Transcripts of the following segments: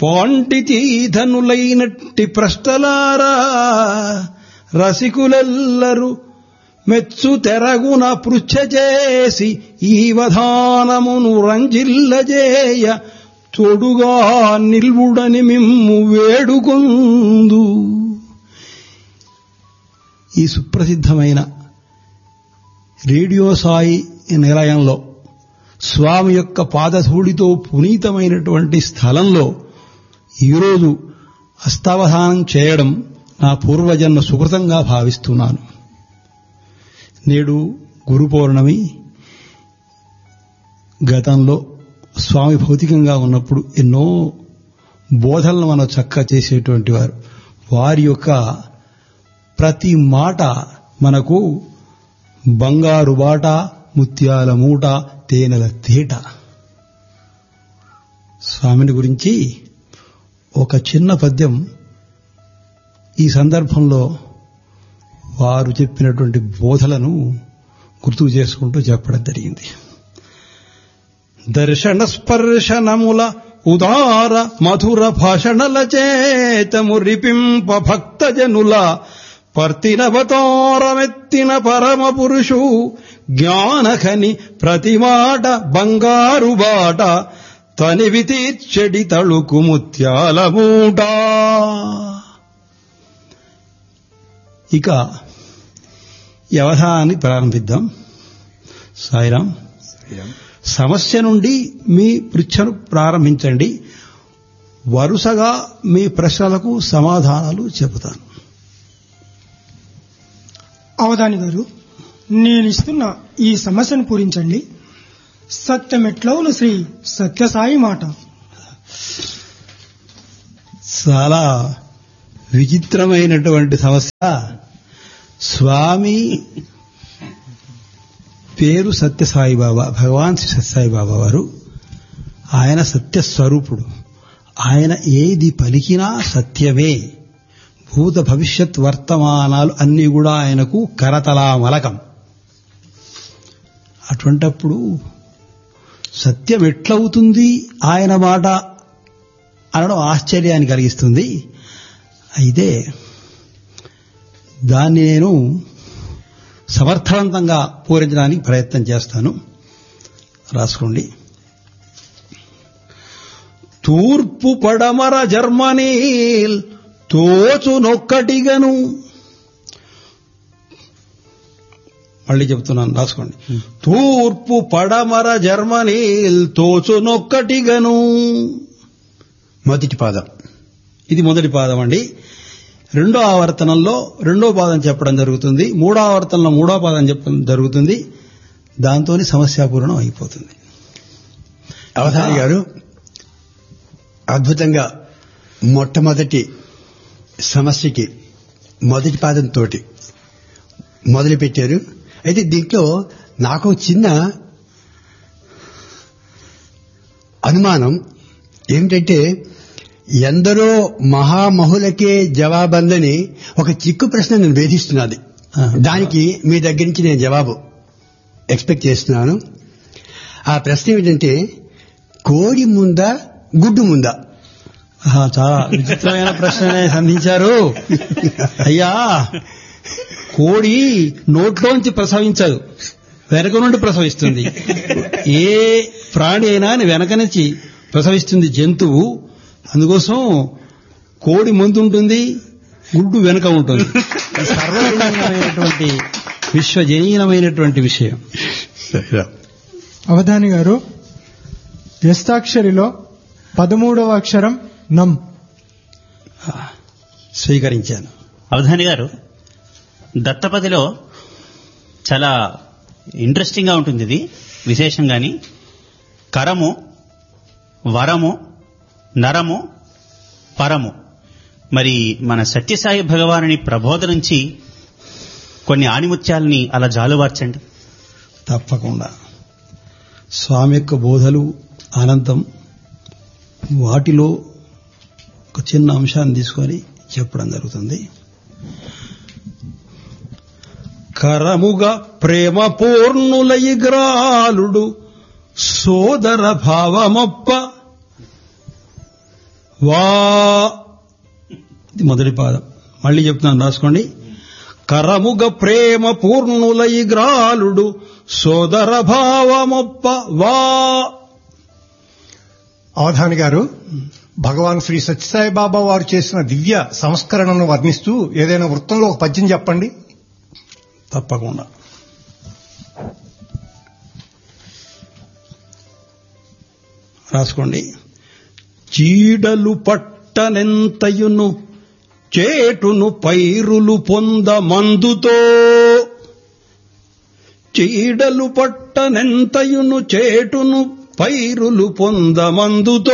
పాండితీధనులైనట్టి ప్రశ్నలారా రసికులెల్లరు మెచ్చు తెరగున పృచ్ఛ చేసి ఈ వధానమును రంజిల్లజేయ తొడుగా నిల్వుడని మిమ్ము వేడుకొందు ఈ సుప్రసిద్ధమైన రేడియో సాయి నిలయంలో స్వామి యొక్క పాదధూళితో పునీతమైనటువంటి స్థలంలో ఈరోజు అస్తావధానం చేయడం నా పూర్వజన్మ సుకృతంగా భావిస్తున్నాను నేడు గురు పౌర్ణమి గతంలో స్వామి భౌతికంగా ఉన్నప్పుడు ఎన్నో బోధనలు మనం చక్క చేసేటువంటి వారు వారి యొక్క ప్రతి మాట మనకు బంగారు బాట ముత్యాల మూట తేనెల తేట స్వామిని గురించి ఒక చిన్న పద్యం ఈ సందర్భంలో వారు చెప్పినటువంటి బోధలను గుర్తు చేసుకుంటూ చెప్పడం జరిగింది దర్శన స్పర్శనముల ఉదార మధుర భాషణల చేతమురిపింప భక్తజనుల పర్తినవతారమెత్తిన పరమ పురుషు జ్ఞానఖని ప్రతిమాట బంగారు బాట తనివి తీర్చెడి తళుకు ముత్యాల మూట ఇక వ్యవధానాన్ని ప్రారంభిద్దాం సాయిరాం సమస్య నుండి మీ పృచ్ఛను ప్రారంభించండి వరుసగా మీ ప్రశ్నలకు సమాధానాలు చెబుతాను అవధాని గారు నేను ఇస్తున్న ఈ సమస్యను పూరించండి సత్యమెట్లవులు శ్రీ సత్యసాయి మాట చాలా విచిత్రమైనటువంటి సమస్య స్వామి పేరు సత్యసాయి బాబా భగవాన్ శ్రీ సత్యసాయి బాబా వారు ఆయన సత్యస్వరూపుడు ఆయన ఏది పలికినా సత్యమే భూత భవిష్యత్ వర్తమానాలు అన్నీ కూడా ఆయనకు కరతలామలకం అటువంటప్పుడు సత్యం ఎట్లవుతుంది ఆయన మాట అనడం ఆశ్చర్యాన్ని కలిగిస్తుంది అయితే దాన్ని నేను సమర్థవంతంగా పూరించడానికి ప్రయత్నం చేస్తాను రాసుకోండి తూర్పు పడమర జర్మనీల్ తోచునొక్కటిగను మళ్ళీ చెప్తున్నాను రాసుకోండి తూర్పు పడమర జర్మనీల్ తోచునొక్కటిగను మొదటి పాదం ఇది మొదటి పాదం అండి రెండో ఆవర్తనంలో రెండో పాదం చెప్పడం జరుగుతుంది మూడో ఆవర్తనంలో మూడో పాదం చెప్పడం జరుగుతుంది దాంతో సమస్యాపూర్ణం అయిపోతుంది అవధాని గారు అద్భుతంగా మొట్టమొదటి సమస్యకి మొదటి పాదంతో మొదలు పెట్టారు అయితే దీంట్లో నాకు చిన్న అనుమానం ఏమిటంటే ఎందరో మహామహులకే జవాబందని ఒక చిక్కు ప్రశ్న నేను వేధిస్తున్నది దానికి మీ దగ్గర నుంచి నేను జవాబు ఎక్స్పెక్ట్ చేస్తున్నాను ఆ ప్రశ్న ఏమిటంటే కోడి ముందా గుడ్డు ముందా ఆహా, చాలా విచిత్రమైన ప్రశ్ననే సంధించారు అయ్యా కోడి నోట్లోంచి ప్రసవించదు వెనక నుండి ప్రసవిస్తుంది ఏ ప్రాణి అయినా వెనక నుంచి ప్రసవిస్తుంది జంతువు అందుకోసం కోడి ముందు ఉంటుంది గుడ్డు వెనుక ఉంటుంది ఇది సర్వజనీయమైనటువంటి విశ్వజనీయమైనటువంటి విషయం అవధాని గారు వ్యస్తాక్షరిలో పదమూడవ అక్షరం నం స్వీకరించాను అవధాని గారు దత్తపదిలో చాలా ఇంట్రెస్టింగ్ గా ఉంటుంది ఇది విశేషంగాని కరము వరము నరము పరము మరి మన సత్యసాయి భగవానుని ప్రబోధ నుంచి కొన్ని ఆణిముత్యాలని అలా జాలువార్చండి తప్పకుండా స్వామి యొక్క బోధలు అనంతం వాటిలో ఒక చిన్న అంశాన్ని తీసుకొని చెప్పడం జరుగుతుంది కరముగా ప్రేమ పూర్ణులయిగ్రాలుడు సోదర భావమొప్ప వా ఇది మొదటి పాదం మళ్ళీ చెప్తున్నాను రాసుకోండి కరముగ ప్రేమ పూర్ణులై గ్రాలుడు సోదర భావమొప్ప వా అవధాని గారు భగవాన్ శ్రీ సత్యసాయి బాబా వారు చేసిన దివ్య సంస్కరణను వర్ణిస్తూ ఏదైనా వృత్తంలో ఒక పద్యం చెప్పండి తప్పకుండా రాసుకోండి చీడలు పట్టనెంతయును చేటును పైరులు పొంద మందుతో చీడలు పట్టనెంతయును చేటును పైరులు పొంద మందుతో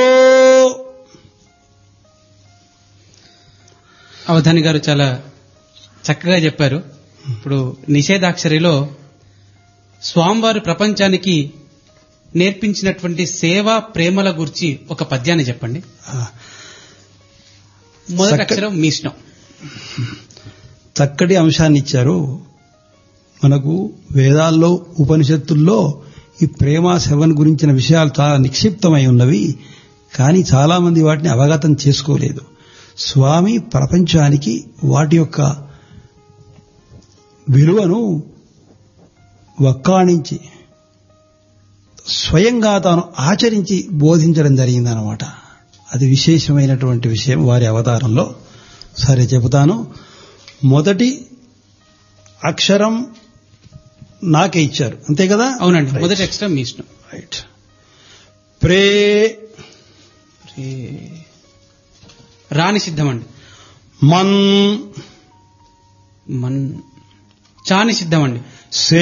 అవధాని గారు చాలా చక్కగా చెప్పారు ఇప్పుడు నిషేధాక్షరిలో స్వామివారు ప్రపంచానికి నేర్పించినటువంటి సేవ ప్రేమల గురించి ఒక పద్యాన్ని చెప్పండి మొదటి చక్క- అక్షరం మీ ఇష్టం చక్కటి అంశాన్ని ఇచ్చారు మనకు వేదాల్లో ఉపనిషత్తుల్లో ఈ ప్రేమ శవన్ గురించిన విషయాలు చాలా నిక్షిప్తమై ఉన్నవి కానీ చాలా మంది వాటిని అవగతం చేసుకోలేదు స్వామి ప్రపంచానికి వాటి యొక్క విలువను వక్కాణించి స్వయంగా తాను ఆచరించి బోధించడం జరిగిందనమాట అది విశేషమైనటువంటి విషయం వారి అవతారంలో సరే చెబుతాను మొదటి అక్షరం నాకే ఇచ్చారు అంతే కదా అవునండి Right. మొదటి అక్షరం మీ ఇష్టం రైట్ ప్రే రే- రాని సిద్ధం అండి మన్ మన్ చాని సిద్ధం అండి సే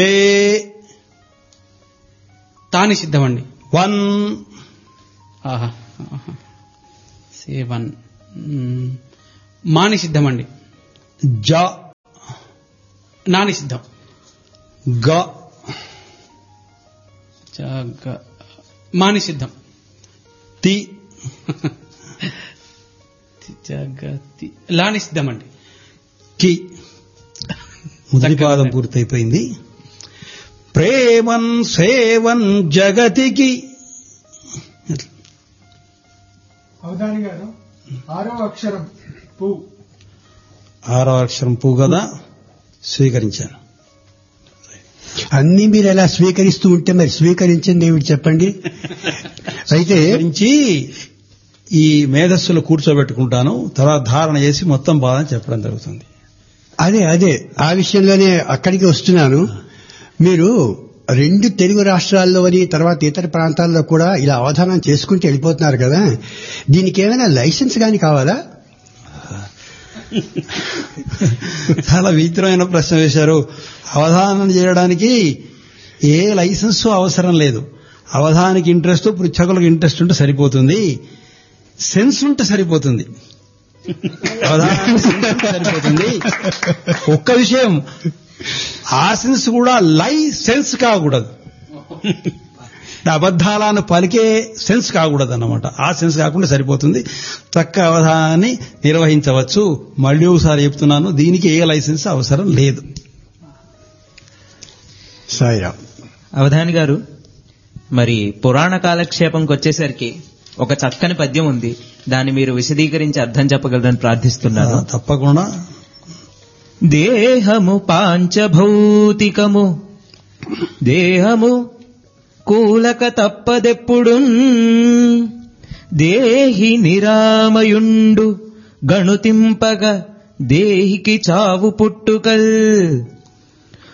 తాని సిద్ధం అండి వన్ ఆహా ఆహా. సేవన్ మ్మ్. మాని సిద్ధం అండి జ నాని సిద్ధం గ జగ మాని సిద్ధం తి జగతి లాని సిద్ధం అండి కి మొదటి చక్కగా పాదం ఉంది. పూర్తయిపోయింది ప్రేమన్ సేవన్ జగతికి అవధాని గారు ఆరో అక్షరం పు ఆరో అక్షరం పూ కదా స్వీకరించాను అన్ని మీరు ఎలా స్వీకరిస్తూ ఉంటే మరి స్వీకరించింది ఏమిటి చెప్పండి అయితే గురించి ఈ మేధస్సులో కూర్చోబెట్టుకుంటాను తర్వాత ధారణ చేసి మొత్తం బాధ చెప్పడం జరుగుతుంది అదే అదే ఆ విషయంలోనే అక్కడికి వస్తున్నాను మీరు రెండు తెలుగు రాష్ట్రాల్లోని తర్వాత ఇతర ప్రాంతాల్లో కూడా ఇలా అవధానం చేసుకుంటూ వెళ్ళిపోతున్నారు కదా దీనికి ఏమైనా లైసెన్స్ కానీ కావాలా చాలా విచిత్రమైన ప్రశ్న వేశారు అవధానం చేయడానికి ఏ లైసెన్స్ అవసరం లేదు అవధానికి ఇంట్రెస్ట్ పృచ్ఛకులకు ఇంట్రెస్ట్ ఉంటే సరిపోతుంది సెన్స్ ఉంటే సరిపోతుంది అవధానానికి సెన్స్ ఉంటే సరిపోతుంది ఒక్క విషయం ఆ సెన్స్ కూడా లై సెన్స్ కాకూడదు అబద్ధాలను పలికే సెన్స్ కాకూడదు అన్నమాట ఆ సెన్స్ కాకుండా సరిపోతుంది చక్క అవధానాన్ని నిర్వహించవచ్చు మళ్ళీ ఒకసారి చెప్తున్నాను దీనికి ఏ లైసెన్స్ అవసరం లేదు సాయిరామ్ అవధాని గారు మరి పురాణ కాలక్షేపంకి వచ్చేసరికి ఒక చక్కని పద్యం ఉంది దాన్ని మీరు విశదీకరించి అర్థం చెప్పగలరని ప్రార్థిస్తున్నాను తప్పకుండా దేహము పాంచభౌతికము దేహము కూలక తప్పదెప్పుడు దేహి నిరామయుండు గణుతింపగ దేహికి చావు పుట్టుకల్